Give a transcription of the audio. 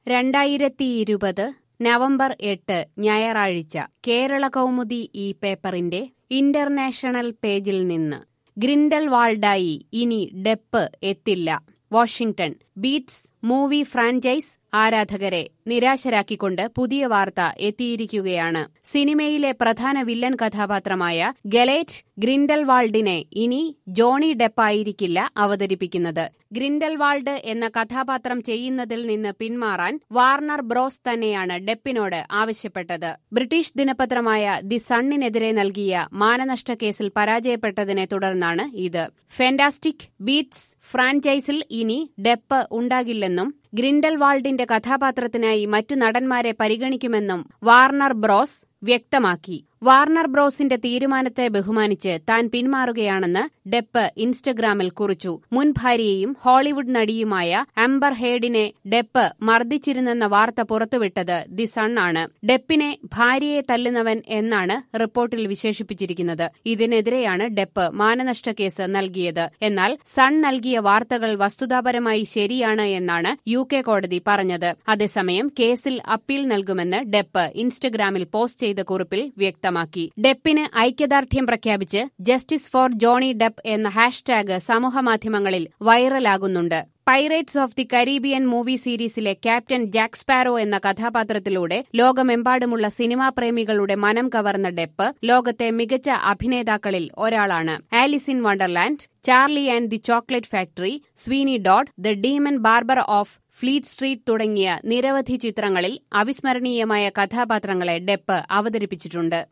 രണ്ടായിരത്തി ഇരുപത് നവംബർ എട്ട് ഞായറാഴ്ച കേരള കൗമുദി ഈ പേപ്പറിന്റെ ഇന്റർനാഷണൽ പേജിൽ നിന്ന് ഗ്രിൻഡൽവാൾഡായി ഇനി ഡെപ്പ് എത്തില്ല വാഷിംഗ്ടൺ ബീറ്റ്സ് മൂവി ഫ്രാഞ്ചൈസ് ആരാധകരെ നിരാശരാക്കിക്കൊണ്ട് പുതിയ വാർത്ത എത്തിയിരിക്കുകയാണ് സിനിമയിലെ പ്രധാന വില്ലൻ കഥാപാത്രമായ ഗലേറ്റ് ഗ്രിൻഡൽവാൾഡിനെ ഇനി ജോണി ഡെപ്പായിരിക്കില്ല അവതരിപ്പിക്കുന്നത് ഗ്രിൻഡൽവാൾഡ് എന്ന കഥാപാത്രം ചെയ്യുന്നതിൽ നിന്ന് പിന്മാറാൻ വാർണർ ബ്രോസ് തന്നെയാണ് ഡെപ്പിനോട് ആവശ്യപ്പെട്ടത് ബ്രിട്ടീഷ് ദിനപത്രമായ ദി സണ്ണിനെതിരെ നൽകിയ മാനനഷ്ട കേസിൽ പരാജയപ്പെട്ടതിനെ തുടർന്നാണ് ഇത് ഫെന്റാസ്റ്റിക് ബീറ്റ്സ് ഫ്രാഞ്ചൈസിൽ ഇനി ഡെപ്പ് ഉണ്ടാകില്ലെന്നും ഗ്രിൻഡൽവാൾഡിന്റെ കഥാപാത്രത്തിനായി മറ്റു നടന്മാരെ പരിഗണിക്കുമെന്നും വാർണർ ബ്രോസ് വ്യക്തമാക്കി വാർണർ ബ്രോസിന്റെ തീരുമാനത്തെ ബഹുമാനിച്ച് താൻ പിന്മാറുകയാണെന്ന് ഡെപ്പ് ഇൻസ്റ്റഗ്രാമിൽ കുറിച്ചു മുൻ ഭാര്യയും ഹോളിവുഡ് നടിയുമായ അംബർ ഹേഡിനെ ഡെപ്പ് മർദ്ദിച്ചിരുന്നെന്ന വാർത്ത പുറത്തുവിട്ടത് ദി സൺ ആണ് ഡെപ്പിനെ ഭാര്യയെ തല്ലുന്നവൻ എന്നാണ് റിപ്പോർട്ടിൽ വിശേഷിപ്പിച്ചിരിക്കുന്നത് ഇതിനെതിരെയാണ് ഡെപ്പ് മാനനഷ്ട കേസ് നൽകിയത് എന്നാൽ സൺ നൽകിയ വാർത്തകൾ വസ്തുതാപരമായി ശരിയാണ് എന്നാണ് യു കെ കോടതി പറഞ്ഞത് അതേസമയം കേസിൽ അപ്പീൽ നൽകുമെന്ന് ഡെപ്പ് ഇൻസ്റ്റഗ്രാമിൽ പോസ്റ്റ് ചെയ്ത കുറിപ്പിൽ വ്യക്തമാക്കി വ്യക്തമാക്കി ഡെപ്പിന് ഐക്യദാർഢ്യം പ്രഖ്യാപിച്ച് ജസ്റ്റിസ് ഫോർ ജോണി ഡെപ്പ് എന്ന ഹാഷ്ടാഗ് സമൂഹമാധ്യമങ്ങളിൽ വൈറലാകുന്നുണ്ട് Pirates of the Caribbean movie സീരീസിലെ ക്യാപ്റ്റൻ ജാക്ക് സ്പാരോ എന്ന കഥാപാത്രത്തിലൂടെ ലോകമെമ്പാടുമുള്ള സിനിമാ പ്രേമികളുടെ മനം കവർന്ന ഡെപ്പ് ലോകത്തെ മികച്ച അഭിനേതാക്കളിൽ ഒരാളാണ് Alice in Wonderland Charlie and the Chocolate Factory Sweeney Todd the Demon Barber of Fleet Street തുടങ്ങിയ നിരവധി ചിത്രങ്ങളിൽ അവിസ്മരണീയമായ കഥാപാത്രങ്ങളെ ഡെപ്പ് അവതരിപ്പിച്ചിട്ടുണ്ട്